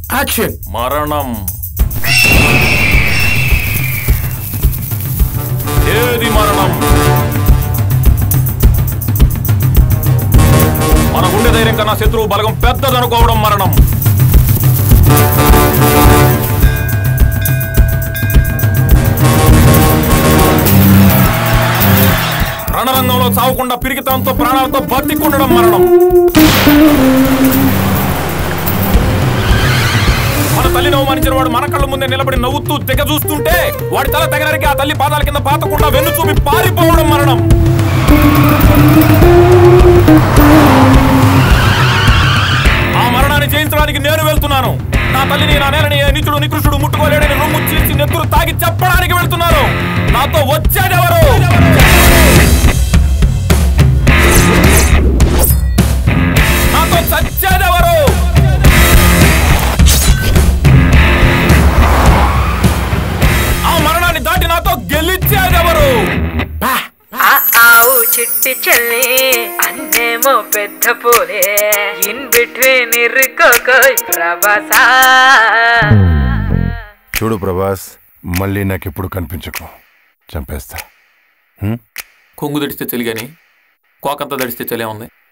action మరణం ఏది మరణం మన గుండె ధైర్యం కన్నా శత్రువు బలగం పెద్దదనుకోవడం మరణం రణరంగంలో చావకుండా పిరికితనంతో ప్రాణాలతో బతికుండడం మరణం మన తల్లిని అవమానించిన వాడు మన కళ్ళ ముందే నిలబడి నవ్వుతూ తెగ చూస్తుంటే వాడి తల తెగనరికి ఆ తల్లి పాదాల కింద పాతకుండా వెన్ను చూపి పారిపోవడం మరణం ఆ మరణాన్ని జయించడానికి నేను వెళ్తున్నాను నా తల్లిని నా నేలని ఏ నీచుడు నికృష్టుడు ముట్టుకోలేడని రొమ్ము చీల్చి నెత్తురు తాగి చెప్పడానికి వెళ్తున్నాను నాతో వచ్చేదెవరు నాతో చచ్చేదెవరు ఆ మరణాన్ని దాటి నాతో గెలిచేదెవరు ఆ ఆవు చిట్టి చెల్లి అన్నేమో పెద్ద పూలే ఇన్ బిట్వీన్ ఇరుకోకోయ్ ప్రభసా చూడు ప్రభాస్ మళ్ళీ నాకు ఎప్పుడు కనిపించకు చంపేస్తా కొంగు దడిస్తే తెలియని కోకంత దడిస్తే తెలియ ఉంది